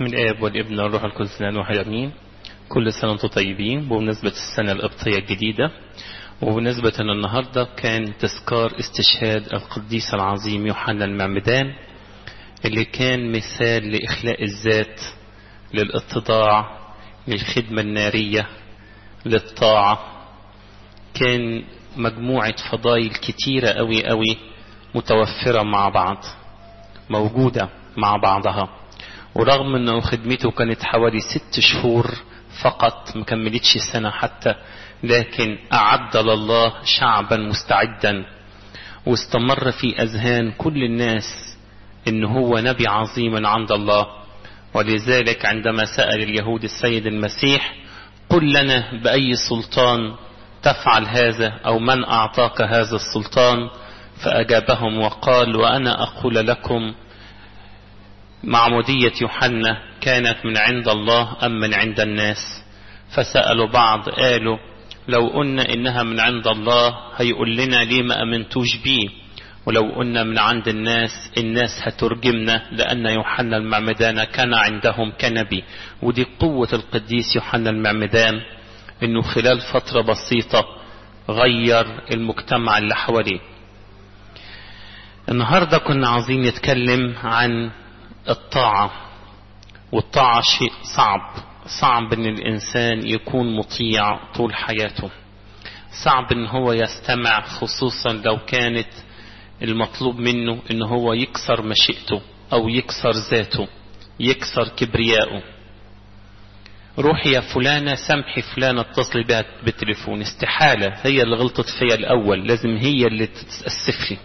باسم الآب والابن والروح القدس الآن واحد أمين كل سنة وانتم طيبين بمناسبة السنة القبطية الجديدة وبمناسبة أن النهاردة كان تذكار استشهاد القديس العظيم يوحنا المعمدان اللي كان مثال لإخلاء الذات للاتضاع للخدمة النارية للطاعة كان مجموعة فضائل كتيرة قوي قوي متوفرة مع بعض موجودة مع بعضها ورغم انه خدمته كانت حوالي ست شهور فقط مكملتش سنة حتى لكن أعد لله شعبا مستعدا واستمر في أذهان كل الناس إن هو نبي عظيم عند الله ولذلك عندما سأل اليهود السيد المسيح قل لنا بأي سلطان تفعل هذا أو من أعطاك هذا السلطان فأجابهم وقال وأنا أقول لكم معمودية يوحنا كانت من عند الله أم من عند الناس فسألوا بعض قالوا لو قلنا إنها من عند الله هيقول لنا ليه ما أمنتوش بيه ولو قلنا من عند الناس الناس هترجمنا لأن يوحنا المعمدان كان عندهم كنبي ودي قوة القديس يوحنا المعمدان إنه خلال فترة بسيطة غير المجتمع اللي حواليه النهاردة كنا عاوزين نتكلم عن الطاعة والطاعة شيء صعب صعب ان الانسان يكون مطيع طول حياته صعب ان هو يستمع خصوصا لو كانت المطلوب منه ان هو يكسر مشيئته او يكسر ذاته يكسر كبرياءه روحي يا فلانة سامحي فلانة اتصلي بها بالتليفون استحالة هي اللي غلطت فيا الاول لازم هي اللي تتأسف لي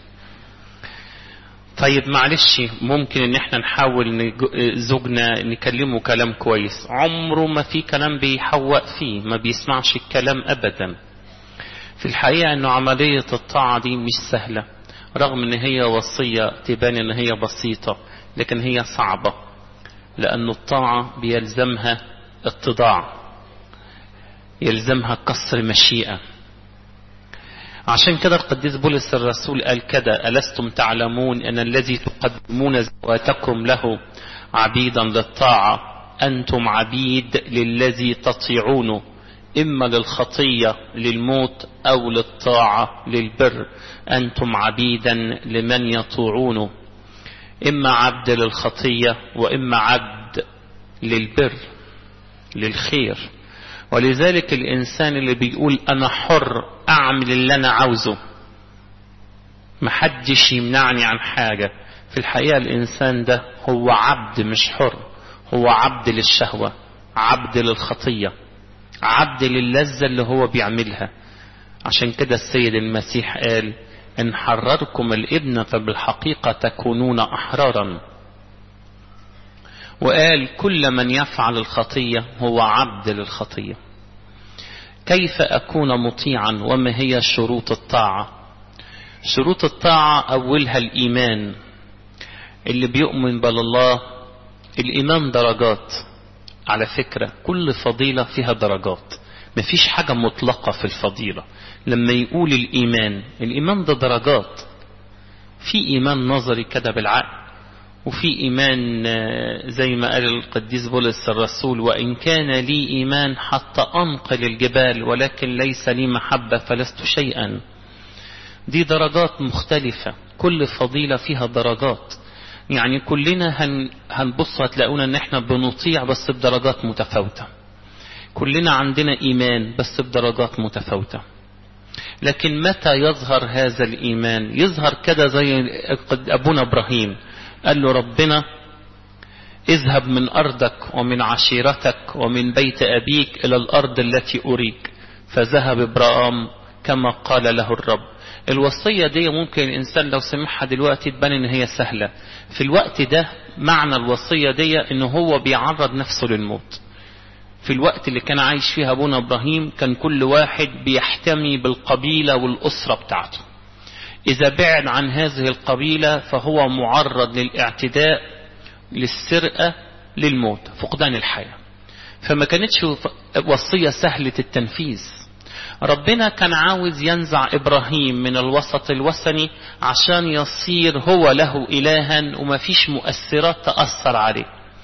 طيب معلش ممكن ان احنا نحاول زوجنا نكلمه كلام كويس عمره ما في كلام بيحوق فيه ما بيسمعش الكلام ابدا في الحقيقة انه عملية الطاعة دي مش سهلة رغم ان هي وصية تبان ان هي بسيطة لكن هي صعبة لان الطاعة بيلزمها اتضاع يلزمها كسر مشيئة عشان كده القديس بولس الرسول قال كده ألستم تعلمون أن الذي تقدمون زواتكم له عبيدا للطاعة أنتم عبيد للذي تطيعونه إما للخطية للموت أو للطاعة للبر أنتم عبيدا لمن يطوعونه إما عبد للخطية وإما عبد للبر للخير ولذلك الإنسان اللي بيقول أنا حر أعمل اللي أنا عاوزه محدش يمنعني عن حاجة في الحقيقة الإنسان ده هو عبد مش حر هو عبد للشهوة عبد للخطية عبد للذة اللي هو بيعملها عشان كده السيد المسيح قال إن حرركم الابن فبالحقيقة تكونون أحرارا وقال كل من يفعل الخطية هو عبد للخطية كيف أكون مطيعا وما هي شروط الطاعة شروط الطاعة أولها الإيمان اللي بيؤمن بالله الإيمان درجات على فكرة كل فضيلة فيها درجات مفيش حاجة مطلقة في الفضيلة لما يقول الإيمان الإيمان ده درجات في إيمان نظري كده بالعقل وفي إيمان زي ما قال القديس بولس الرسول وإن كان لي إيمان حتى أنقل الجبال ولكن ليس لي محبة فلست شيئا دي درجات مختلفة كل فضيلة فيها درجات يعني كلنا هن هنبص هتلاقونا ان احنا بنطيع بس بدرجات متفاوتة كلنا عندنا ايمان بس بدرجات متفاوتة لكن متى يظهر هذا الايمان يظهر كده زي ابونا ابراهيم قال له ربنا اذهب من أرضك ومن عشيرتك ومن بيت أبيك إلى الأرض التي أريك فذهب إبراهام كما قال له الرب الوصية دي ممكن الإنسان لو سمعها دلوقتي تبان إن هي سهلة في الوقت ده معنى الوصية دي إن هو بيعرض نفسه للموت في الوقت اللي كان عايش فيها أبونا إبراهيم كان كل واحد بيحتمي بالقبيلة والأسرة بتاعته إذا بعد عن هذه القبيلة فهو معرض للاعتداء للسرقة للموت فقدان الحياة فما كانتش وصية سهلة التنفيذ ربنا كان عاوز ينزع إبراهيم من الوسط الوثني عشان يصير هو له إلها وما فيش مؤثرات تأثر عليه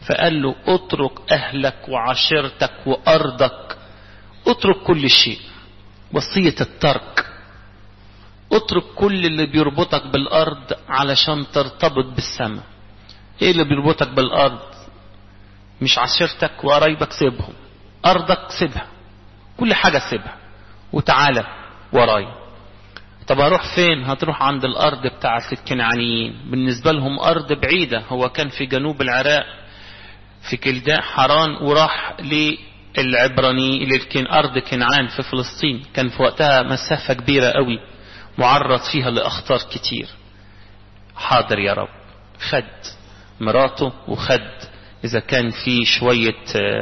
فقال له اترك أهلك وعشيرتك وأرضك اترك كل شيء وصية الترك اترك كل اللي بيربطك بالأرض علشان ترتبط بالسماء ايه اللي بيربطك بالأرض مش عشيرتك وقرايبك سيبهم أرضك سيبها كل حاجة سيبها وتعالى ورايا طب هروح فين هتروح عند الأرض بتاعة الكنعانيين بالنسبة لهم أرض بعيدة هو كان في جنوب العراق في كلداء حران وراح للعبراني للكن أرض كنعان في فلسطين كان في وقتها مسافة كبيرة قوي معرض فيها لأخطار كتير حاضر يا رب خد مراته وخد إذا كان في شوية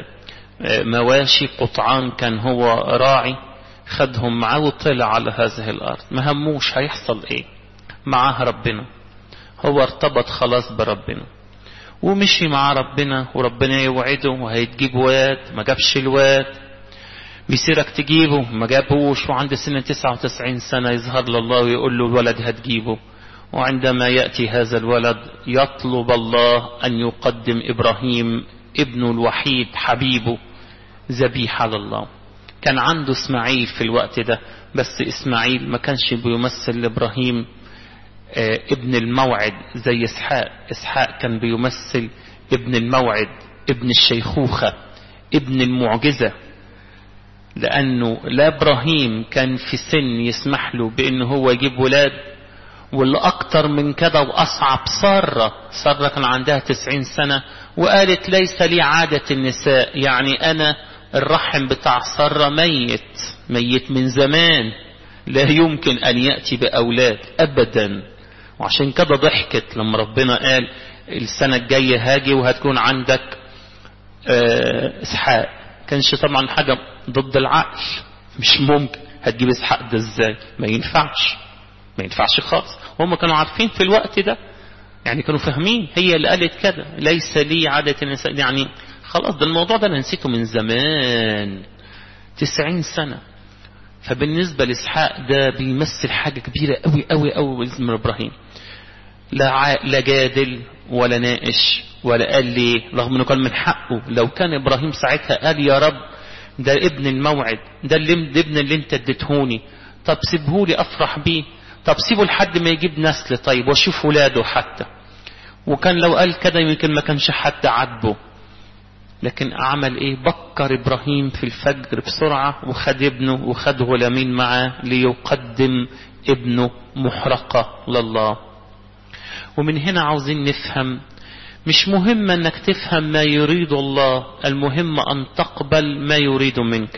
مواشي قطعان كان هو راعي خدهم معاه وطلع على هذه الأرض ما هموش هيحصل إيه معاه ربنا هو ارتبط خلاص بربنا ومشي مع ربنا وربنا يوعده وهيتجيب واد ما جابش الواد بيصيرك تجيبه ما جابوش وعند سنة 99 سنة يظهر لله ويقول له الولد هتجيبه وعندما يأتي هذا الولد يطلب الله أن يقدم إبراهيم ابنه الوحيد حبيبه ذبيحة لله كان عنده إسماعيل في الوقت ده بس إسماعيل ما كانش بيمثل لإبراهيم ابن الموعد زي إسحاق إسحاق كان بيمثل ابن الموعد ابن الشيخوخة ابن المعجزة لأنه لا إبراهيم كان في سن يسمح له بأنه هو يجيب ولاد واللي أكتر من كده وأصعب سارة سارة كان عندها تسعين سنة وقالت ليس لي عادة النساء يعني أنا الرحم بتاع سارة ميت ميت من زمان لا يمكن أن يأتي بأولاد أبدا وعشان كده ضحكت لما ربنا قال السنة الجاية هاجي وهتكون عندك إسحاق كانش طبعا حاجة ضد العقل مش ممكن هتجيب إسحاق ده إزاي ما ينفعش ما ينفعش خالص هم كانوا عارفين في الوقت ده يعني كانوا فاهمين هي اللي قالت كده ليس لي عادة النساء يعني خلاص ده الموضوع ده انا نسيته من زمان تسعين سنة فبالنسبة لإسحاق ده بيمثل حاجة كبيرة قوي قوي قوي من إبراهيم لا ع... لا جادل ولا ناقش ولا قال لي رغم انه كان من حقه لو كان ابراهيم ساعتها قال يا رب ده ابن الموعد ده اللي ابن اللي انت اديتهوني طب سيبهولي افرح بيه طب سيبه لحد ما يجيب نسل طيب واشوف ولاده حتى وكان لو قال كده يمكن ما كانش حد عاتبه لكن عمل ايه بكر ابراهيم في الفجر بسرعة وخد ابنه وخد غلامين معاه ليقدم ابنه محرقة لله ومن هنا عاوزين نفهم مش مهم انك تفهم ما يريد الله المهم ان تقبل ما يريد منك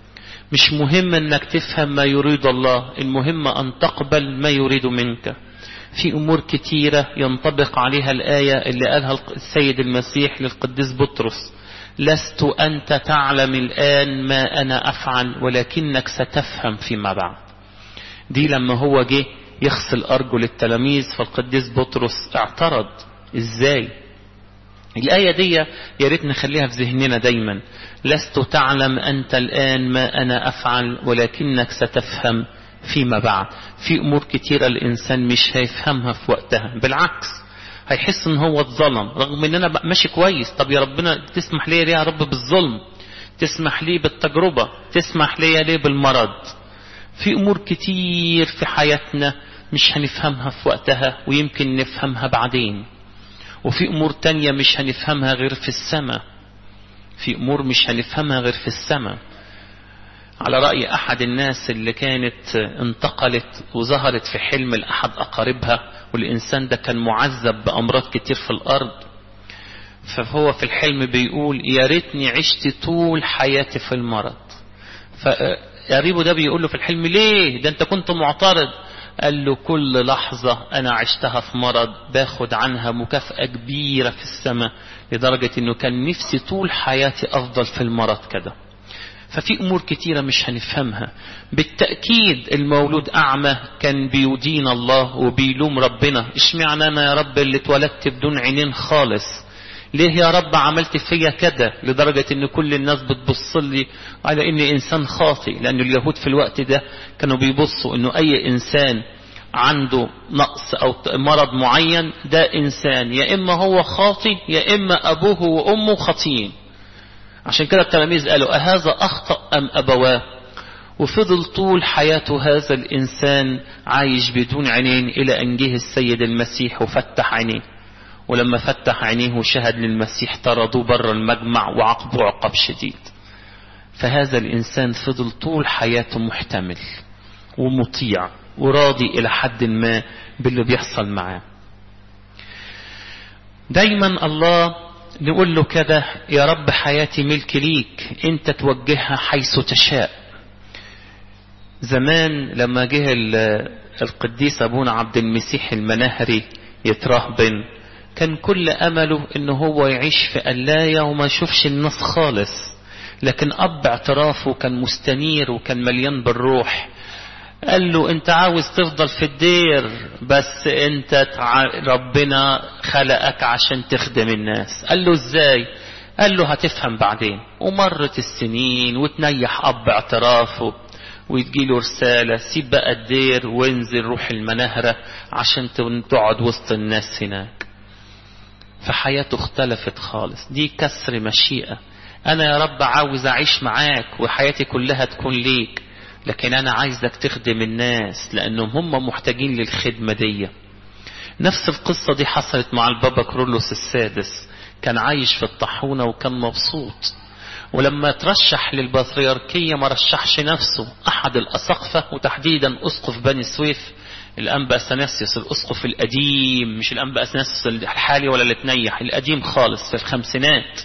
مش مهم انك تفهم ما يريد الله المهم ان تقبل ما يريد منك في امور كتيرة ينطبق عليها الآية اللي قالها السيد المسيح للقديس بطرس لست أنت تعلم الآن ما أنا أفعل ولكنك ستفهم فيما بعد دي لما هو جه يغسل أرجل التلاميذ فالقديس بطرس اعترض ازاي الآية دي يا ريت نخليها في ذهننا دايما لست تعلم أنت الآن ما أنا أفعل ولكنك ستفهم فيما بعد في أمور كتيرة الإنسان مش هيفهمها في وقتها بالعكس هيحس ان هو اتظلم رغم ان انا ماشي كويس طب يا ربنا تسمح لي ليه يا رب بالظلم تسمح لي بالتجربة تسمح لي ليه بالمرض في امور كتير في حياتنا مش هنفهمها في وقتها ويمكن نفهمها بعدين وفي امور تانية مش هنفهمها غير في السماء في امور مش هنفهمها غير في السماء على رأي أحد الناس اللي كانت انتقلت وظهرت في حلم لأحد أقاربها والإنسان ده كان معذب بأمراض كتير في الأرض فهو في الحلم بيقول يا ريتني عشت طول حياتي في المرض فقريبه ده بيقول له في الحلم ليه ده انت كنت معترض قال له كل لحظة أنا عشتها في مرض باخد عنها مكافأة كبيرة في السماء لدرجة أنه كان نفسي طول حياتي أفضل في المرض كده ففي أمور كتيرة مش هنفهمها بالتأكيد المولود أعمى كان بيدين الله وبيلوم ربنا اشمعنى أنا يا رب اللي اتولدت بدون عينين خالص ليه يا رب عملت فيا كده لدرجة ان كل الناس بتبص لي على اني انسان خاطئ لان اليهود في الوقت ده كانوا بيبصوا انه اي انسان عنده نقص أو مرض معين ده إنسان يا إما هو خاطي يا إما أبوه وأمه خاطيين عشان كده التلاميذ قالوا أهذا أخطأ أم أبواه وفضل طول حياته هذا الإنسان عايش بدون عينين إلى أن جه السيد المسيح وفتح عينيه ولما فتح عينيه وشهد للمسيح طردوه بره المجمع وعاقبوه عقاب شديد فهذا الإنسان فضل طول حياته محتمل ومطيع وراضي إلى حد ما باللي بيحصل معاه دايما الله نقول له كده يا رب حياتي ملك ليك انت توجهها حيث تشاء زمان لما جه القديس ابونا عبد المسيح المنهري يترهبن كان كل امله ان هو يعيش في قلاية وما يشوفش الناس خالص لكن اب اعترافه كان مستنير وكان مليان بالروح قال له انت عاوز تفضل في الدير بس انت ربنا خلقك عشان تخدم الناس قال له ازاي قال له هتفهم بعدين ومرت السنين وتنيح اب اعترافه وتجيله رسالة سيب بقى الدير وانزل روح المناهرة عشان تقعد وسط الناس هناك فحياته اختلفت خالص دي كسر مشيئة انا يا رب عاوز اعيش معاك وحياتي كلها تكون ليك لكن انا عايزك تخدم الناس لانهم هم محتاجين للخدمة دي نفس القصة دي حصلت مع البابا كرولوس السادس كان عايش في الطاحونة وكان مبسوط ولما ترشح للبطريركية ما رشحش نفسه أحد الأسقفة وتحديدا أسقف بني سويف الأنبا أثناسيوس الأسقف القديم مش الأنبا أثناسيوس الحالي ولا اللي تنيح القديم خالص في الخمسينات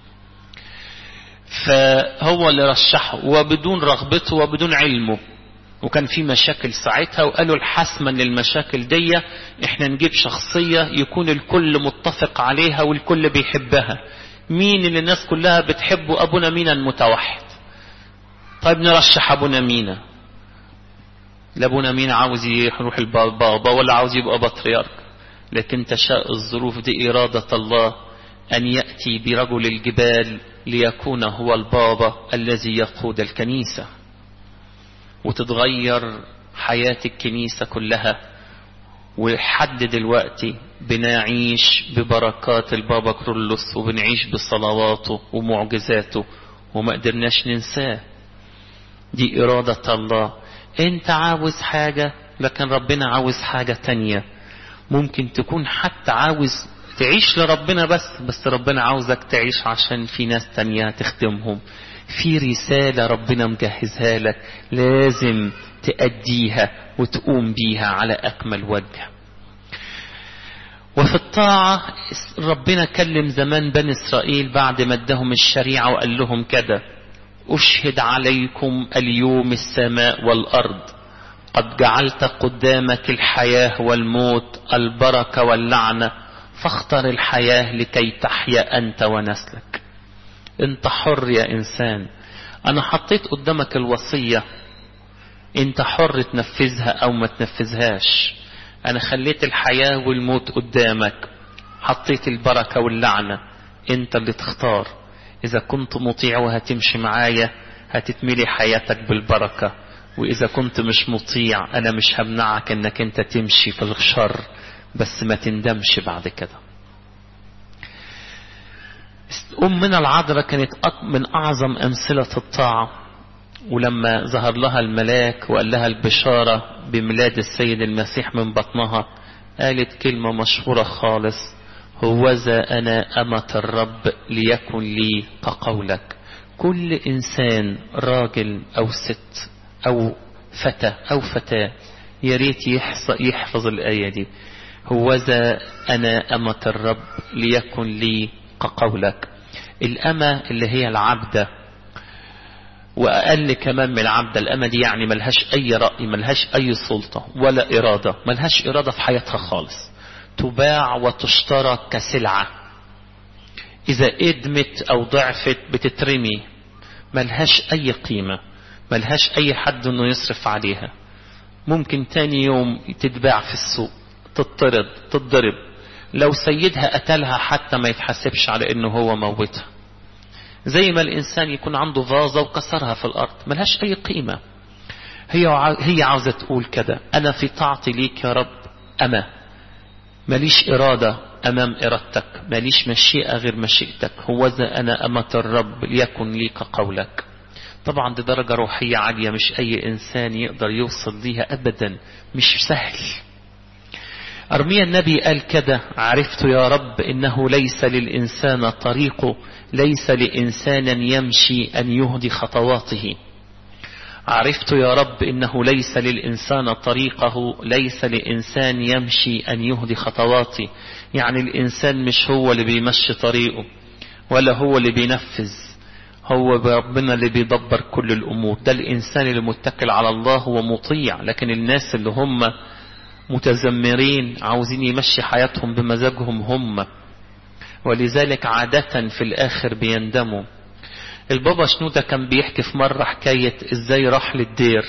فهو اللي رشحه وبدون رغبته وبدون علمه وكان في مشاكل ساعتها وقالوا الحسما للمشاكل دي احنا نجيب شخصية يكون الكل متفق عليها والكل بيحبها مين اللي الناس كلها بتحبه ابونا مينا المتوحد طيب نرشح ابونا مينا لا ابونا مينا عاوز يروح البابا ولا عاوز يبقى بطريرك لكن تشاء الظروف دي إرادة الله أن يأتي برجل الجبال ليكون هو البابا الذي يقود الكنيسة وتتغير حياة الكنيسة كلها ولحد دلوقتي بنعيش ببركات البابا كرولوس وبنعيش بصلواته ومعجزاته وما قدرناش ننساه دي إرادة الله انت عاوز حاجة لكن ربنا عاوز حاجة تانية ممكن تكون حتى عاوز تعيش لربنا بس بس ربنا عاوزك تعيش عشان في ناس تانية تخدمهم في رسالة ربنا مجهزها لك لازم تأديها وتقوم بيها على أكمل وجه وفي الطاعة ربنا كلم زمان بني إسرائيل بعد ما ادهم الشريعة وقال لهم كده أشهد عليكم اليوم السماء والأرض قد جعلت قدامك الحياة والموت البركة واللعنة فاختر الحياة لكي تحيا أنت ونسلك انت حر يا إنسان أنا حطيت قدامك الوصية انت حر تنفذها أو ما تنفذهاش أنا خليت الحياة والموت قدامك حطيت البركة واللعنة انت اللي تختار إذا كنت مطيع وهتمشي معايا هتتملي حياتك بالبركة وإذا كنت مش مطيع أنا مش همنعك أنك أنت تمشي في الشر بس ما تندمش بعد كده أمنا العذراء كانت من أعظم أمثلة الطاعة ولما ظهر لها الملاك وقال لها البشارة بميلاد السيد المسيح من بطنها قالت كلمة مشهورة خالص هوذا أنا أمة الرب ليكن لي كقولك كل إنسان راجل أو ست أو فتى أو فتاة يا ريت يحفظ الآية دي هوذا أنا أمة الرب ليكن لي كقولك الأمة اللي هي العبدة وأقل كمان من العبدة الأمة دي يعني ملهاش أي رأي ملهاش أي سلطة ولا إرادة ملهاش إرادة في حياتها خالص تباع وتشترى كسلعة إذا إدمت أو ضعفت بتترمي ملهاش أي قيمة ملهاش أي حد أنه يصرف عليها ممكن تاني يوم تتباع في السوق تطرد تتضرب لو سيدها قتلها حتى ما يتحسبش على انه هو موتها زي ما الانسان يكون عنده فازة وكسرها في الارض ملهاش اي قيمة هي هي عاوزة تقول كده أنا في طاعتي ليك يا رب أما ماليش إرادة أمام إرادتك ماليش مشيئة غير مشيئتك هو ذا أنا أمة الرب ليكن ليك قولك طبعا دي درجة روحية عالية مش أي إنسان يقدر يوصل ليها أبدا مش سهل أرميا النبي قال كده عرفت يا رب إنه ليس للإنسان طريقه ليس لإنسان يمشي أن يهدي خطواته عرفت يا رب إنه ليس للإنسان طريقه ليس لإنسان يمشي أن يهدي خطواته يعني الإنسان مش هو اللي بيمشي طريقه ولا هو اللي بينفذ هو ربنا اللي بيدبر كل الأمور ده الإنسان اللي متكل على الله ومطيع لكن الناس اللي هم متذمرين عاوزين يمشي حياتهم بمزاجهم هم ولذلك عادة في الآخر بيندموا البابا شنودة كان بيحكي في مرة حكاية ازاي راح للدير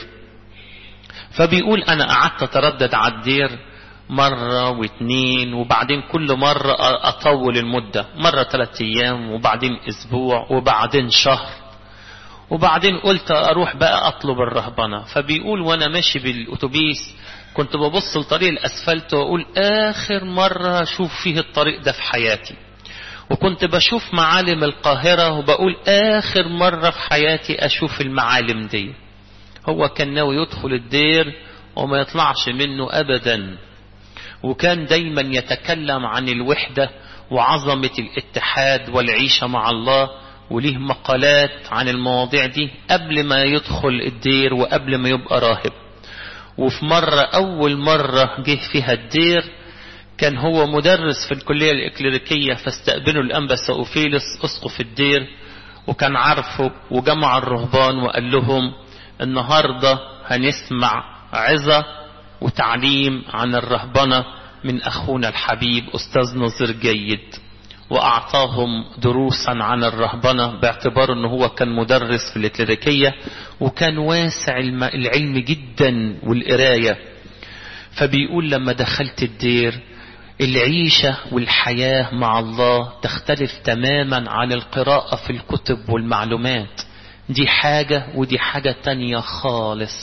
فبيقول انا قعدت اتردد على الدير مرة واثنين وبعدين كل مرة اطول المدة مرة ثلاثة ايام وبعدين اسبوع وبعدين شهر وبعدين قلت اروح بقى اطلب الرهبنة فبيقول وانا ماشي بالاتوبيس كنت ببص لطريق الاسفلت واقول اخر مرة اشوف فيه الطريق ده في حياتي وكنت بشوف معالم القاهرة وبقول آخر مرة في حياتي أشوف المعالم دي هو كان ناوي يدخل الدير وما يطلعش منه أبدا وكان دايما يتكلم عن الوحدة وعظمة الاتحاد والعيشة مع الله وليه مقالات عن المواضيع دي قبل ما يدخل الدير وقبل ما يبقى راهب وفي مرة أول مرة جه فيها الدير كان هو مدرس في الكلية الإكليريكية فاستقبلوا الأنبا سأوفيلس أسقف الدير وكان عارفه وجمع الرهبان وقال لهم النهاردة هنسمع عظة وتعليم عن الرهبنة من أخونا الحبيب أستاذ نظير جيد وأعطاهم دروسا عن الرهبنة باعتبار أنه هو كان مدرس في الإكليريكية وكان واسع العلم جدا والقراية فبيقول لما دخلت الدير العيشة والحياة مع الله تختلف تماما عن القراءة في الكتب والمعلومات دي حاجة ودي حاجة تانية خالص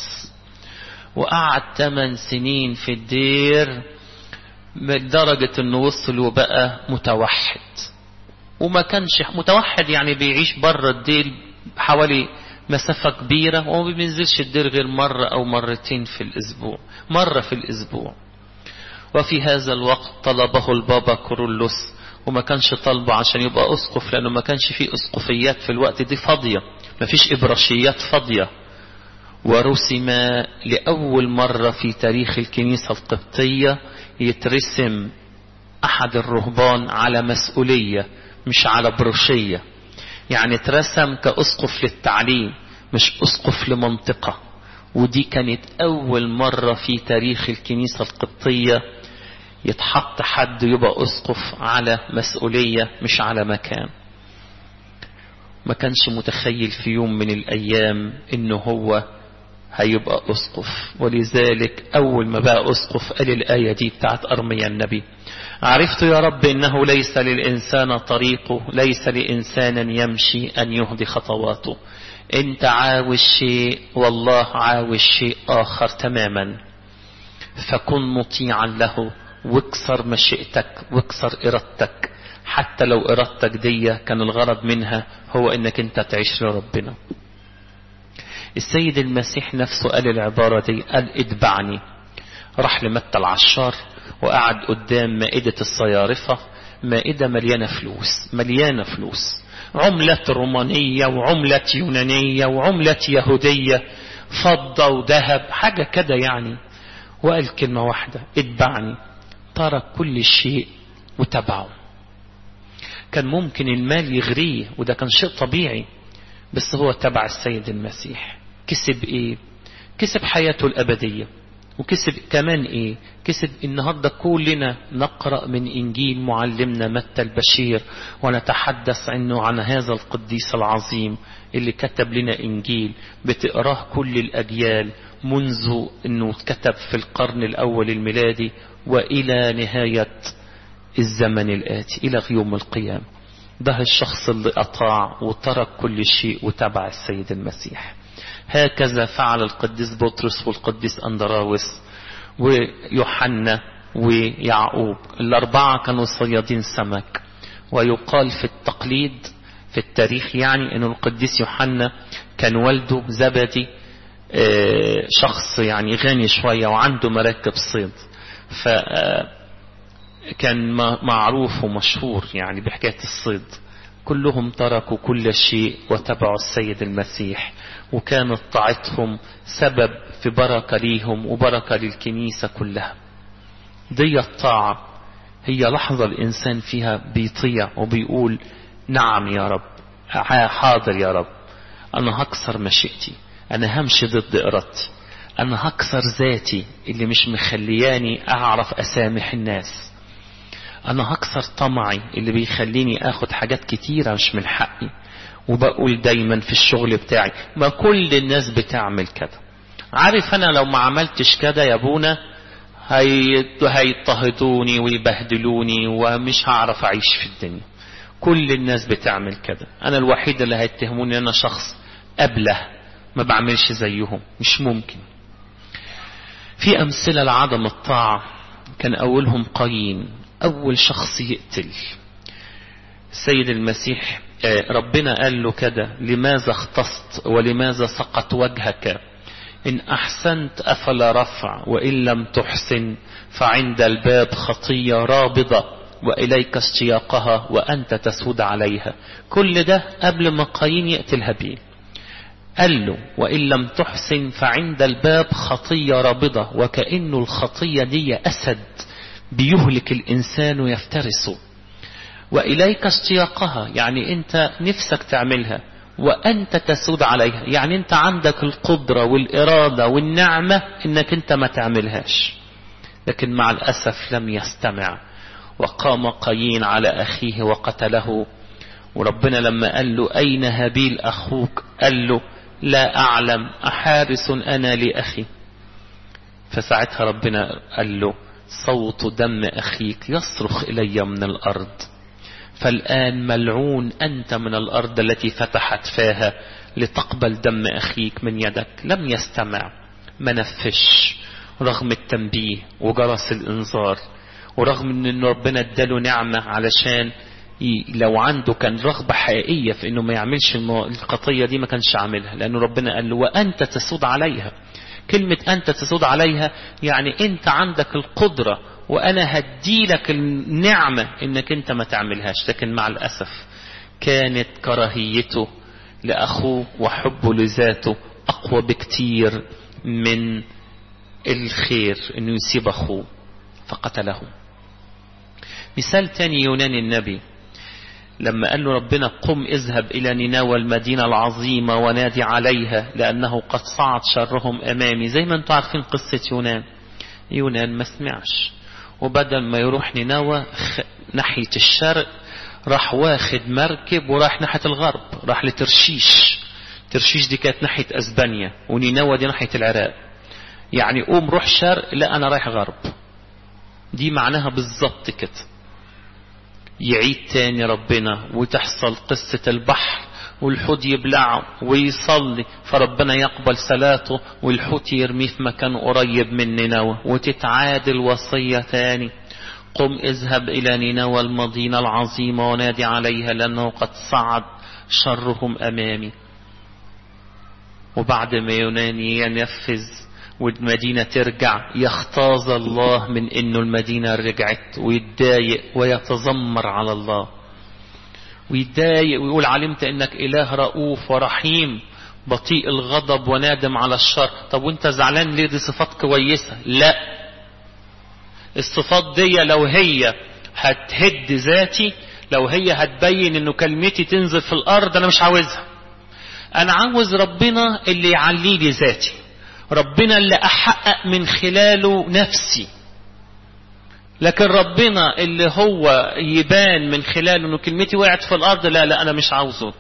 وقعد 8 سنين في الدير لدرجة انه وصل وبقى متوحد وما كانش متوحد يعني بيعيش بره الدير حوالي مسافة كبيرة وما بينزلش الدير غير مرة او مرتين في الاسبوع مرة في الاسبوع وفي هذا الوقت طلبه البابا كورولوس وما كانش طالبه عشان يبقى اسقف لانه ما كانش فيه اسقفيات في الوقت دي فاضية ما فيش ابراشيات فاضية ورسم لأول مرة في تاريخ الكنيسة القبطية يترسم أحد الرهبان على مسؤولية مش على بروشية يعني اترسم كأسقف للتعليم مش أسقف لمنطقة ودي كانت أول مرة في تاريخ الكنيسة القبطية يتحط حد يبقى أسقف على مسؤولية مش على مكان ما كانش متخيل في يوم من الأيام إنه هو هيبقى أسقف ولذلك أول ما بقى أسقف قال الآية دي بتاعت أرميا النبي عرفت يا رب إنه ليس للإنسان طريقه ليس لإنسان يمشي أن يهدي خطواته انت عاوز شيء والله عاوز شيء آخر تماما فكن مطيعا له واكسر مشيئتك واكسر إرادتك حتى لو إرادتك دي كان الغرض منها هو إنك انت تعيش لربنا السيد المسيح نفسه قال العبارة دي قال اتبعني راح لمتى العشار وقعد قدام مائدة الصيارفة مائدة مليانة فلوس مليانة فلوس عملة رومانية وعملة يونانية وعملة يهودية فضة وذهب حاجة كده يعني وقال كلمة واحدة اتبعني ترك كل شيء وتبعه كان ممكن المال يغريه وده كان شيء طبيعي بس هو تبع السيد المسيح كسب ايه كسب حياته الأبدية وكسب كمان ايه كسب النهاردة كلنا نقرأ من انجيل معلمنا متى البشير ونتحدث عنه عن هذا القديس العظيم اللي كتب لنا انجيل بتقراه كل الاجيال منذ انه كتب في القرن الاول الميلادي والى نهاية الزمن الاتي الى يوم القيامة ده الشخص اللي اطاع وترك كل شيء وتبع السيد المسيح هكذا فعل القديس بطرس والقديس أندراوس ويوحنا ويعقوب الأربعة كانوا صيادين سمك ويقال في التقليد في التاريخ يعني أن القديس يوحنا كان والده زبدي شخص يعني غني شوية وعنده مراكب صيد فكان معروف ومشهور يعني بحكاية الصيد كلهم تركوا كل شيء وتبعوا السيد المسيح وكانت طاعتهم سبب في بركة ليهم وبركة للكنيسة كلها دي الطاعة هي لحظة الإنسان فيها بيطيع وبيقول نعم يا رب حاضر يا رب أنا هكسر مشيئتي أنا همشي ضد إرادتي أنا هكسر ذاتي اللي مش مخلياني أعرف أسامح الناس أنا هكسر طمعي اللي بيخليني أخد حاجات كتيرة مش من حقي وبقول دايما في الشغل بتاعي ما كل الناس بتعمل كده عارف أنا لو ما عملتش كده يا ابونا هيضطهدوني ويبهدلوني ومش هعرف أعيش في الدنيا كل الناس بتعمل كده أنا الوحيد اللي هيتهموني أنا شخص أبله ما بعملش زيهم مش ممكن في أمثلة لعدم الطاعة كان أولهم قايين أول شخص يقتل السيد المسيح ربنا قال له كده لماذا اختصت ولماذا سقط وجهك إن أحسنت أفلا رفع وإن لم تحسن فعند الباب خطية رابضة وإليك اشتياقها وأنت تسود عليها كل ده قبل ما قايين يقتل هابيل قال له وإن لم تحسن فعند الباب خطية رابضة وكأنه الخطية دي أسد بيهلك الإنسان ويفترسه وإليك اشتياقها يعني أنت نفسك تعملها وأنت تسود عليها يعني أنت عندك القدرة والإرادة والنعمة أنك أنت ما تعملهاش لكن مع الأسف لم يستمع وقام قايين على أخيه وقتله وربنا لما قال له أين هابيل أخوك قال له لا أعلم أحارس أنا لأخي فساعتها ربنا قال له صوت دم أخيك يصرخ إلي من الأرض فالآن ملعون أنت من الأرض التي فتحت فاها لتقبل دم أخيك من يدك لم يستمع ما نفش رغم التنبيه وجرس الإنذار ورغم أن ربنا اداله نعمة علشان لو عنده كان رغبة حقيقية في أنه ما يعملش القضية دي ما كانش عاملها لأنه ربنا قال له وأنت تسود عليها كلمة أنت تسود عليها يعني أنت عندك القدرة وأنا هديلك النعمة أنك أنت ما تعملهاش لكن مع الأسف كانت كراهيته لأخوه وحبه لذاته أقوى بكتير من الخير أنه يسيب أخوه فقتله مثال تاني يونان النبي لما قال له ربنا قم اذهب إلى نينوى المدينة العظيمة ونادي عليها لأنه قد صعد شرهم أمامي زي ما انتم عارفين قصة يونان يونان ما سمعش وبدل ما يروح نينوى ناحية الشرق راح واخد مركب وراح ناحية الغرب راح لترشيش ترشيش دي كانت ناحية أسبانيا ونينوى دي ناحية العراق يعني قوم روح شرق لا أنا رايح غرب دي معناها بالظبط كده يعيد تاني ربنا وتحصل قصة البحر والحوت يبلعه ويصلي فربنا يقبل صلاته والحوت يرميه في مكان قريب من نينوى وتتعاد الوصية تاني قم اذهب إلى نينوى المدينة العظيمة ونادي عليها لأنه قد صعد شرهم أمامي وبعد ما يوناني ينفذ والمدينة ترجع يختاز الله من انه المدينة رجعت ويتضايق ويتذمر على الله ويتضايق ويقول علمت انك اله رؤوف ورحيم بطيء الغضب ونادم على الشر طب وانت زعلان ليه دي صفات كويسة لا الصفات دي لو هي هتهد ذاتي لو هي هتبين انه كلمتي تنزل في الارض انا مش عاوزها انا عاوز ربنا اللي يعلي لي ذاتي ربنا اللي أحقق من خلاله نفسي لكن ربنا اللي هو يبان من خلاله انه كلمتي وقعت في الارض لا لا انا مش عاوزه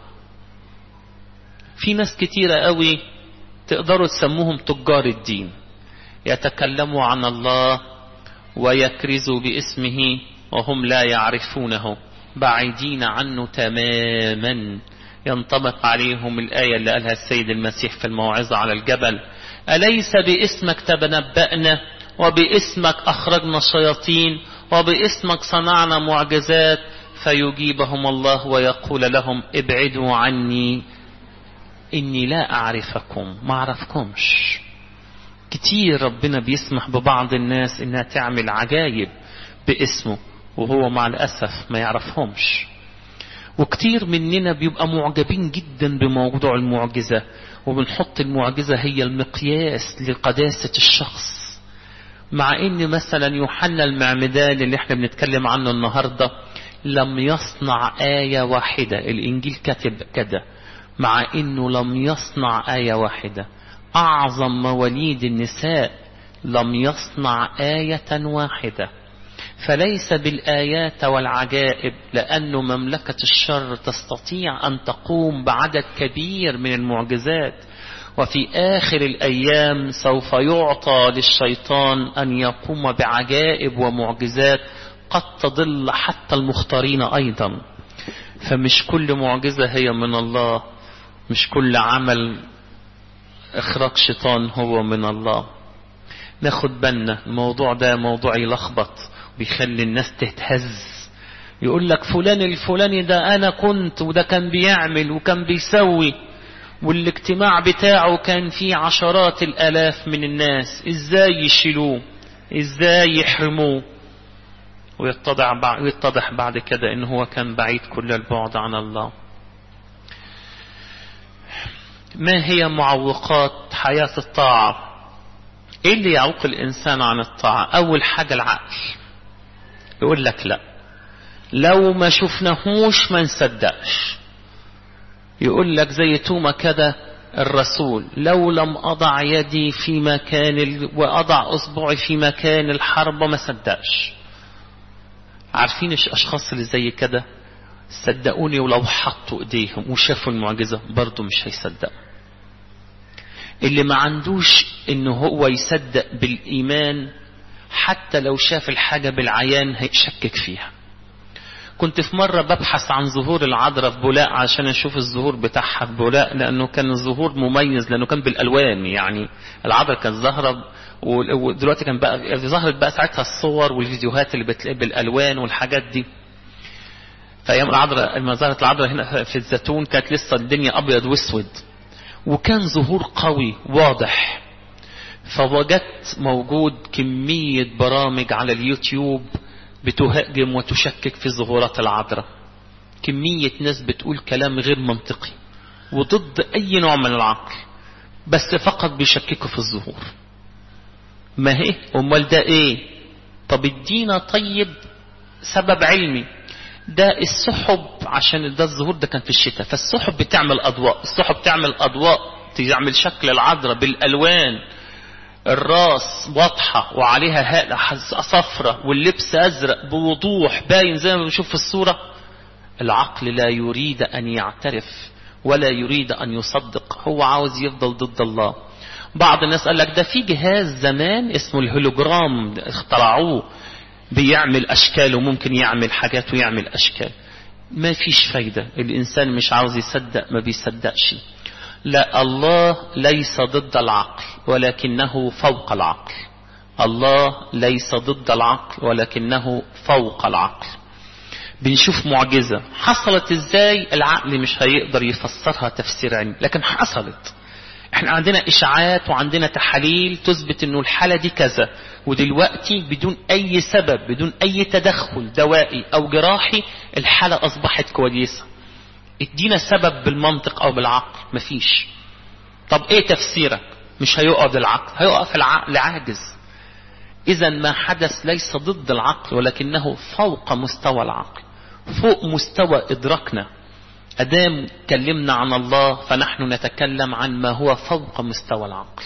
في ناس كتيرة قوي تقدروا تسموهم تجار الدين يتكلموا عن الله ويكرزوا باسمه وهم لا يعرفونه بعيدين عنه تماما ينطبق عليهم الآية اللي قالها السيد المسيح في الموعظة على الجبل أليس باسمك تنبأنا وباسمك أخرجنا الشياطين وباسمك صنعنا معجزات فيجيبهم الله ويقول لهم ابعدوا عني إني لا أعرفكم ما أعرفكمش كتير ربنا بيسمح ببعض الناس إنها تعمل عجايب باسمه وهو مع الأسف ما يعرفهمش وكتير مننا بيبقى معجبين جدا بموضوع المعجزة وبنحط المعجزة هي المقياس لقداسة الشخص مع ان مثلا يوحنا المعمدان اللي احنا بنتكلم عنه النهاردة لم يصنع آية واحدة الانجيل كاتب كده مع انه لم يصنع آية واحدة اعظم مواليد النساء لم يصنع آية واحدة فليس بالآيات والعجائب لأن مملكة الشر تستطيع أن تقوم بعدد كبير من المعجزات وفي آخر الأيام سوف يعطى للشيطان أن يقوم بعجائب ومعجزات قد تضل حتى المختارين أيضا فمش كل معجزة هي من الله مش كل عمل إخراج شيطان هو من الله ناخد بالنا الموضوع ده موضوع يلخبط بيخلي الناس تتهز يقول لك فلان الفلاني ده أنا كنت وده كان بيعمل وكان بيسوي والاجتماع بتاعه كان فيه عشرات الآلاف من الناس ازاي يشيلوه ازاي يحرموه ويتضح بعد, ويتضح بعد كده ان هو كان بعيد كل البعد عن الله ما هي معوقات حياة الطاعة ايه اللي يعوق الانسان عن الطاعة اول حاجة العقل يقول لك لا لو ما شفناهوش ما نصدقش يقول لك زي توما كده الرسول لو لم أضع يدي في مكان ال... وأضع أصبعي في مكان الحرب ما صدقش عارفين الأشخاص اللي زي كده صدقوني ولو حطوا ايديهم وشافوا المعجزة برضه مش هيصدقوا اللي ما عندوش انه هو يصدق بالايمان حتى لو شاف الحاجة بالعيان هيشكك فيها كنت في مرة ببحث عن ظهور العذراء في بولاق عشان اشوف الظهور بتاعها في بولاق لانه كان الظهور مميز لانه كان بالالوان يعني العذراء كانت ظاهرة ودلوقتي كان بقى ظهرت بقى ساعتها الصور والفيديوهات اللي بتلاقي بالالوان والحاجات دي فايام العذراء لما ظهرت العذراء هنا في الزيتون كانت لسه الدنيا ابيض واسود وكان ظهور قوي واضح فوجدت موجود كمية برامج على اليوتيوب بتهاجم وتشكك في ظهورات العذراء كمية ناس بتقول كلام غير منطقي وضد أي نوع من العقل بس فقط بيشككوا في الظهور ما هي أمال ده إيه طب ادينا طيب سبب علمي ده السحب عشان ده الظهور ده كان في الشتاء فالسحب بتعمل أضواء السحب تعمل أضواء تعمل شكل العذراء بالألوان الراس واضحة وعليها هالة صفرة واللبس أزرق بوضوح باين زي ما بنشوف في الصورة العقل لا يريد أن يعترف ولا يريد أن يصدق هو عاوز يفضل ضد الله بعض الناس قال لك ده في جهاز زمان اسمه الهولوجرام اخترعوه بيعمل أشكال وممكن يعمل حاجات ويعمل أشكال ما فيش فايدة الإنسان مش عاوز يصدق ما بيصدقش لا الله ليس ضد العقل ولكنه فوق العقل الله ليس ضد العقل ولكنه فوق العقل بنشوف معجزة حصلت ازاي العقل مش هيقدر يفسرها تفسير علمي لكن حصلت احنا عندنا اشاعات وعندنا تحاليل تثبت انه الحالة دي كذا ودلوقتي بدون اي سبب بدون اي تدخل دوائي او جراحي الحالة اصبحت كويسة ادينا سبب بالمنطق او بالعقل مفيش طب ايه تفسيرك مش هيقف العقل هيقف العقل عاجز اذا ما حدث ليس ضد العقل ولكنه فوق مستوى العقل فوق مستوى ادراكنا ادام كلمنا عن الله فنحن نتكلم عن ما هو فوق مستوى العقل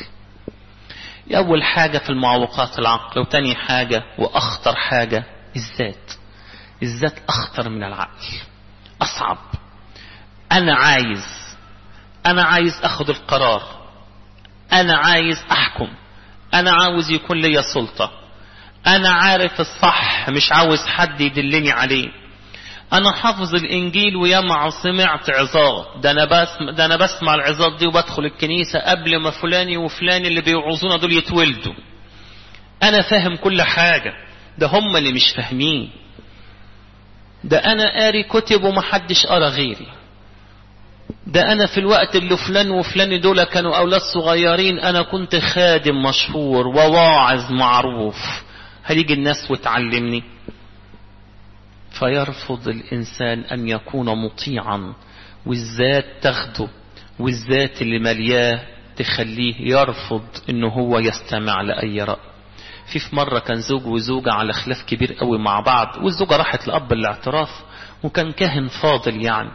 اول حاجة في المعوقات العقل وتاني حاجة واخطر حاجة الذات الذات اخطر من العقل اصعب انا عايز انا عايز اخد القرار انا عايز احكم انا عاوز يكون لي سلطة انا عارف الصح مش عاوز حد يدلني عليه انا حافظ الانجيل وياما سمعت عظات ده انا بس ده انا بسمع العظات دي وبدخل الكنيسه قبل ما فلاني وفلان اللي بيوعظونا دول يتولدوا انا فاهم كل حاجه ده هم اللي مش فاهمين ده انا قاري كتب ومحدش قرا غيري ده انا في الوقت اللي فلان وفلان دول كانوا اولاد صغيرين انا كنت خادم مشهور وواعظ معروف هيجي الناس وتعلمني فيرفض الانسان ان يكون مطيعا والذات تاخده والذات اللي ملياه تخليه يرفض انه هو يستمع لاي راي في في مره كان زوج وزوجه على خلاف كبير قوي مع بعض والزوجه راحت لاب الاعتراف وكان كاهن فاضل يعني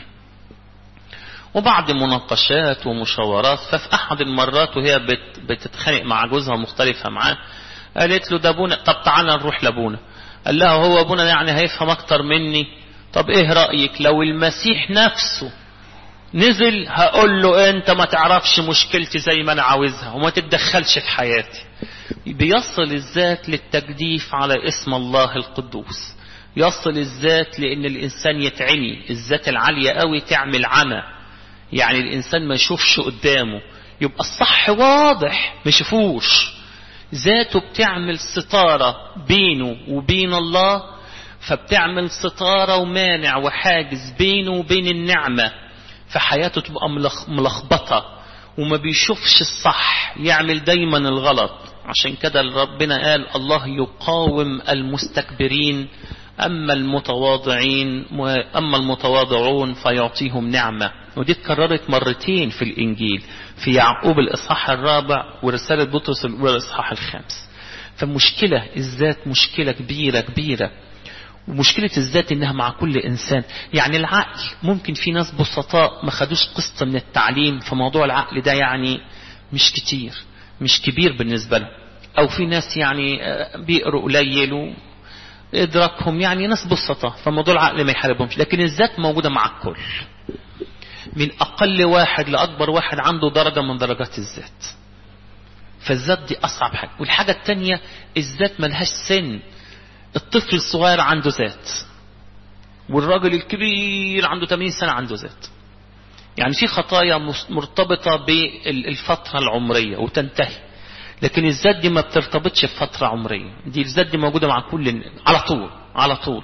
وبعد مناقشات ومشاورات ففي احد المرات وهي بت بتتخانق مع جوزها مختلفه معاه قالت له ده ابونا طب تعالى نروح لابونا قال لها هو ابونا يعني هيفهم اكتر مني طب ايه رايك لو المسيح نفسه نزل هقول له انت ما تعرفش مشكلتي زي ما انا عاوزها وما تتدخلش في حياتي بيصل الذات للتجديف على اسم الله القدوس يصل الذات لان الانسان يتعمي الذات العاليه قوي تعمل عمى يعني الانسان ما يشوفش قدامه يبقى الصح واضح ما يشوفوش ذاته بتعمل ستارة بينه وبين الله فبتعمل ستارة ومانع وحاجز بينه وبين النعمة فحياته تبقى ملخبطة وما بيشوفش الصح يعمل دايما الغلط عشان كده ربنا قال الله يقاوم المستكبرين أما المتواضعين أما المتواضعون فيعطيهم نعمة ودي اتكررت مرتين في الإنجيل في يعقوب الإصحاح الرابع ورسالة بطرس الإصحاح الخامس فمشكلة الذات مشكلة كبيرة كبيرة ومشكلة الذات انها مع كل انسان يعني العقل ممكن في ناس بسطاء ما خدوش قسط من التعليم فموضوع العقل ده يعني مش كتير مش كبير بالنسبة له او في ناس يعني بيقروا قليل ادراكهم يعني ناس بسطاء فموضوع العقل ما يحاربهمش لكن الذات موجودة مع الكل من اقل واحد لاكبر واحد عنده درجة من درجات الذات فالذات دي اصعب حاجة والحاجة التانية الذات ملهاش سن الطفل الصغير عنده ذات والراجل الكبير عنده 80 سنة عنده ذات يعني في خطايا مرتبطة بالفترة العمرية وتنتهي لكن الذات دي ما بترتبطش بفترة عمرية دي الذات دي موجودة مع كل على طول على طول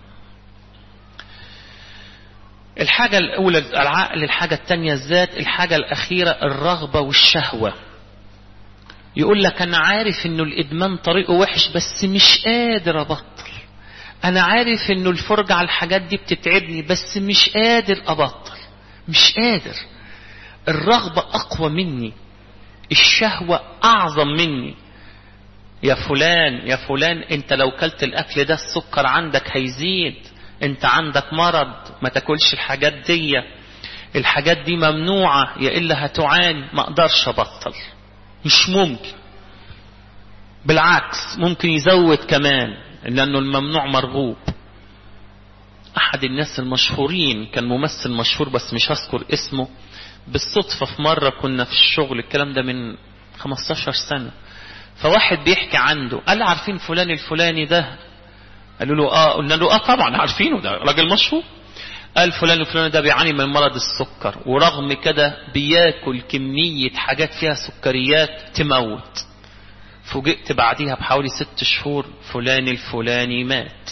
الحاجة الأولى العقل الحاجة الثانية الذات الحاجة الأخيرة الرغبة والشهوة يقول لك أنا عارف إنه الإدمان طريقه وحش بس مش قادر أبطل أنا عارف إنه الفرجة على الحاجات دي بتتعبني بس مش قادر أبطل مش قادر الرغبة أقوى مني الشهوة أعظم مني يا فلان يا فلان أنت لو كلت الأكل ده السكر عندك هيزيد أنت عندك مرض ما تاكلش الحاجات دي الحاجات دي ممنوعة يا إلا هتعاني ما أقدرش أبطل مش ممكن بالعكس ممكن يزود كمان لأنه الممنوع مرغوب أحد الناس المشهورين كان ممثل مشهور بس مش هذكر اسمه بالصدفة في مرة كنا في الشغل الكلام ده من 15 سنة فواحد بيحكي عنده قال عارفين فلان الفلاني ده قالوا له اه قلنا له اه طبعا عارفينه ده راجل مشهور قال فلان الفلاني ده بيعاني من مرض السكر ورغم كده بياكل كمية حاجات فيها سكريات تموت فوجئت بعديها بحوالي ست شهور فلان الفلاني مات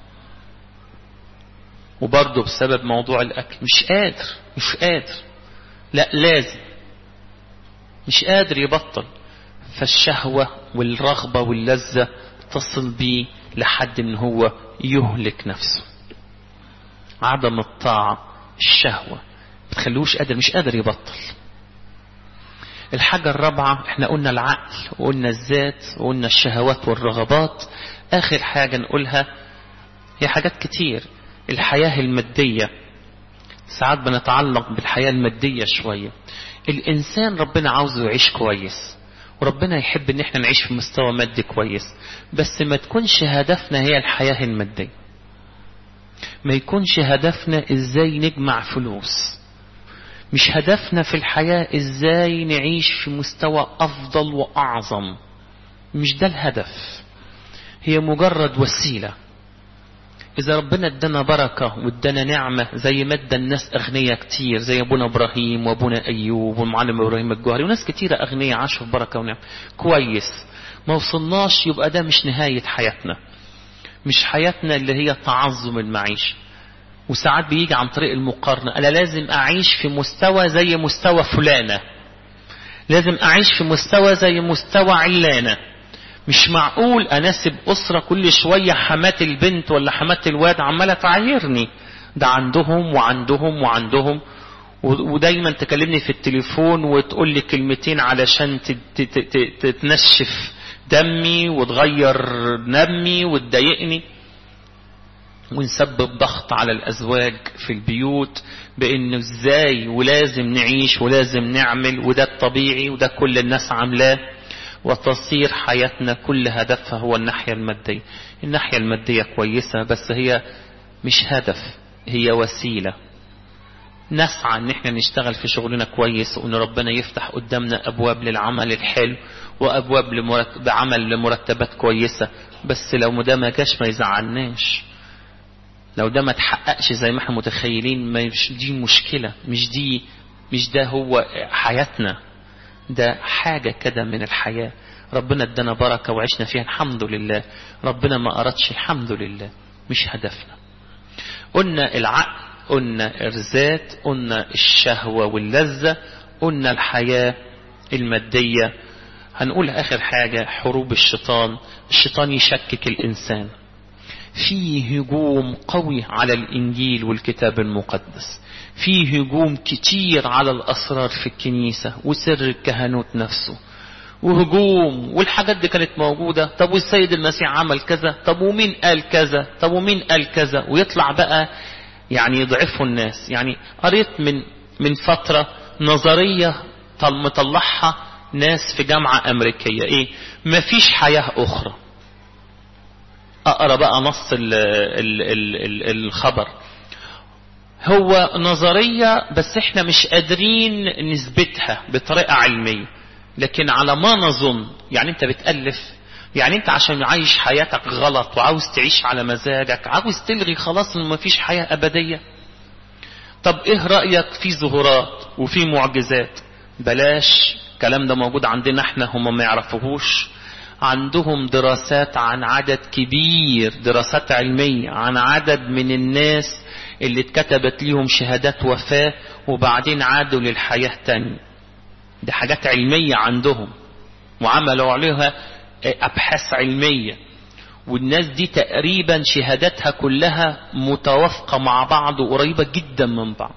وبرضه بسبب موضوع الأكل مش قادر مش قادر لا لازم مش قادر يبطل فالشهوة والرغبة واللذة تصل بيه لحد ان هو يهلك نفسه عدم الطاعة الشهوة بتخلوش قادر مش قادر يبطل الحاجة الرابعة احنا قلنا العقل وقلنا الذات وقلنا الشهوات والرغبات اخر حاجة نقولها هي حاجات كتير الحياة المادية ساعات بنتعلق بالحياة المادية شوية الإنسان ربنا عاوزه يعيش كويس وربنا يحب ان احنا نعيش في مستوى مادي كويس بس ما تكونش هدفنا هي الحياة المادية ما يكونش هدفنا ازاي نجمع فلوس مش هدفنا في الحياة ازاي نعيش في مستوى افضل واعظم مش ده الهدف هي مجرد وسيلة إذا ربنا ادانا بركة وادانا نعمة زي ما ادى الناس أغنياء كتير زي أبونا إبراهيم وأبونا أيوب والمعلم إبراهيم الجوهري وناس كتيرة أغنياء عاشوا في بركة ونعمة كويس ما وصلناش يبقى ده مش نهاية حياتنا مش حياتنا اللي هي تعظم المعيشة وساعات بيجي عن طريق المقارنة أنا لازم أعيش في مستوى زي مستوى فلانة لازم أعيش في مستوى زي مستوى علانة مش معقول أناسب أسرة كل شوية حمات البنت ولا حمات الواد عمالة تعايرني ده عندهم وعندهم وعندهم ودايما تكلمني في التليفون وتقول لي كلمتين علشان تتنشف دمي وتغير نمي وتضايقني ونسبب ضغط على الأزواج في البيوت بأنه ازاي ولازم نعيش ولازم نعمل وده الطبيعي وده كل الناس عاملاه وتصير حياتنا كل هدفها هو الناحية المادية الناحية المادية كويسة بس هي مش هدف هي وسيلة نسعى ان احنا نشتغل في شغلنا كويس وان ربنا يفتح قدامنا ابواب للعمل الحلو وابواب لمرتب عمل لمرتبات كويسة بس لو ده ما جاش ما يزعلناش لو ده ما تحققش زي ما احنا متخيلين مش دي مشكلة مش دي مش ده هو حياتنا ده حاجة كده من الحياة ربنا ادانا بركة وعشنا فيها الحمد لله ربنا ما أردش الحمد لله مش هدفنا قلنا العقل قلنا الذات قلنا الشهوة واللذة قلنا الحياة المادية هنقول آخر حاجة حروب الشيطان الشيطان يشكك الإنسان في هجوم قوي على الإنجيل والكتاب المقدس في هجوم كتير على الأسرار في الكنيسة وسر الكهنوت نفسه وهجوم والحاجات دي كانت موجودة طب والسيد المسيح عمل كذا طب ومين قال كذا طب ومين قال كذا ويطلع بقى يعني يضعفوا الناس يعني قريت من من فترة نظرية مطلعها ناس في جامعة أمريكية إيه مفيش حياة أخرى أقرأ بقى نص ال ال ال ال الخبر هو نظرية بس احنا مش قادرين نثبتها بطريقة علمية لكن على ما نظن يعني انت بتألف يعني انت عشان عايش حياتك غلط وعاوز تعيش على مزاجك عاوز تلغي خلاص ان مفيش حياة ابدية طب ايه رأيك في ظهورات وفي معجزات بلاش الكلام ده موجود عندنا احنا هم ما يعرفوهوش عندهم دراسات عن عدد كبير دراسات علمية عن عدد من الناس اللي اتكتبت ليهم شهادات وفاة وبعدين عادوا للحياة تاني دي حاجات علمية عندهم وعملوا عليها أبحاث علمية والناس دي تقريبا شهاداتها كلها متوافقة مع بعض وقريبة جدا من بعض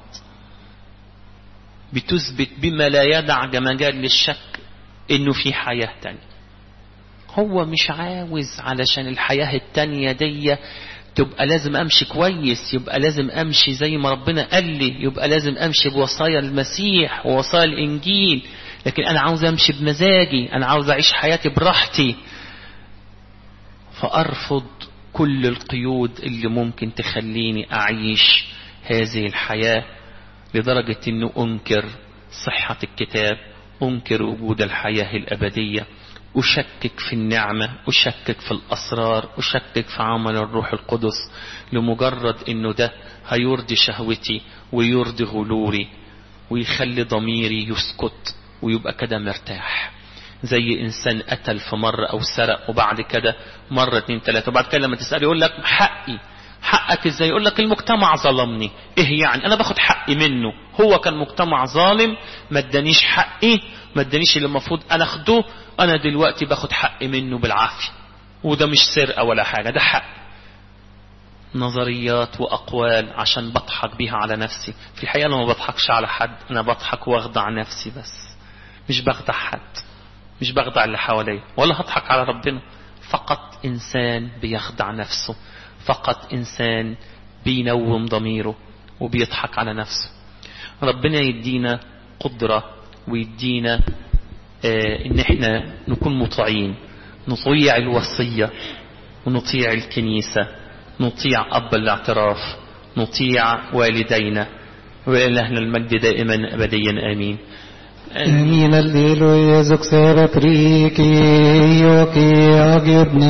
بتثبت بما لا يدع مجال للشك انه في حياة تانية هو مش عاوز علشان الحياة التانية دي تبقى لازم امشي كويس يبقى لازم امشي زي ما ربنا قال لي يبقى لازم امشي بوصايا المسيح ووصايا الانجيل لكن انا عاوز امشي بمزاجي انا عاوز اعيش حياتي براحتي فارفض كل القيود اللي ممكن تخليني اعيش هذه الحياة لدرجة انه انكر صحة الكتاب انكر وجود الحياة الابدية أشكك في النعمة أشكك في الأسرار أشكك في عمل الروح القدس لمجرد أنه ده هيرضي شهوتي ويرضي غلوري ويخلي ضميري يسكت ويبقى كده مرتاح زي إنسان قتل في مرة أو سرق وبعد كده مرة اتنين تلاتة وبعد كده لما تسأل يقول لك حقي حقك ازاي يقول لك المجتمع ظلمني ايه يعني انا باخد حقي منه هو كان مجتمع ظالم ما ادانيش حقي ما ادانيش اللي المفروض انا اخده انا دلوقتي باخد حقي منه بالعافية وده مش سرقة ولا حاجة ده حق نظريات واقوال عشان بضحك بيها على نفسي في الحقيقة انا ما بضحكش على حد انا بضحك واخدع نفسي بس مش بخدع حد مش بخدع اللي حواليا ولا هضحك على ربنا فقط انسان بيخدع نفسه فقط إنسان بينوم ضميره وبيضحك على نفسه ربنا يدينا قدرة ويدينا آه إن احنا نكون مطيعين نطيع الوصية ونطيع الكنيسة نطيع أب الاعتراف نطيع والدينا وإلهنا المجد دائما أبديا آمين Amin alleluia, zog sera priki, yoki agiodne.